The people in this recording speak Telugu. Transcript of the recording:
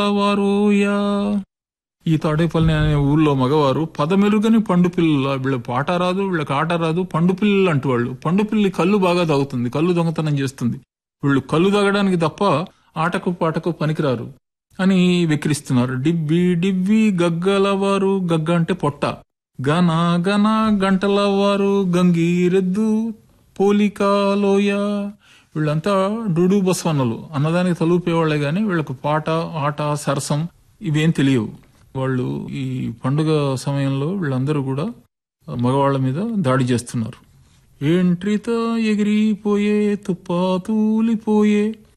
వారోయా ఈ తాడేపల్లి అనే ఊళ్ళో మగవారు పదమెరుగని పండు పిల్లల వీళ్ళ పాట రాదు వీళ్ళకి ఆట రాదు పండు పిల్లలు అంటూ వాళ్ళు పండు పిల్లి కళ్ళు బాగా తాగుతుంది కళ్ళు దొంగతనం చేస్తుంది వీళ్ళు కళ్ళు తాగడానికి తప్ప ఆటకు పాటకు పనికిరారు అని వెక్కిరిస్తున్నారు డిబ్బి డిబ్బి గగ్గలవారు గగ్గ అంటే పొట్ట గన గన గంటలవారు గంగీరెద్దు పోలికాలోయ వీళ్ళంతా డూడు బస్వన్నలు అన్నదానికి తలూపేవాళ్లే గాని వీళ్ళకు పాట ఆట సరసం ఇవేం తెలియవు వాళ్ళు ఈ పండుగ సమయంలో వీళ్ళందరూ కూడా మగవాళ్ళ మీద దాడి చేస్తున్నారు ఏంట్రిత ఎగిరిపోయే తుప్పా తూలిపోయే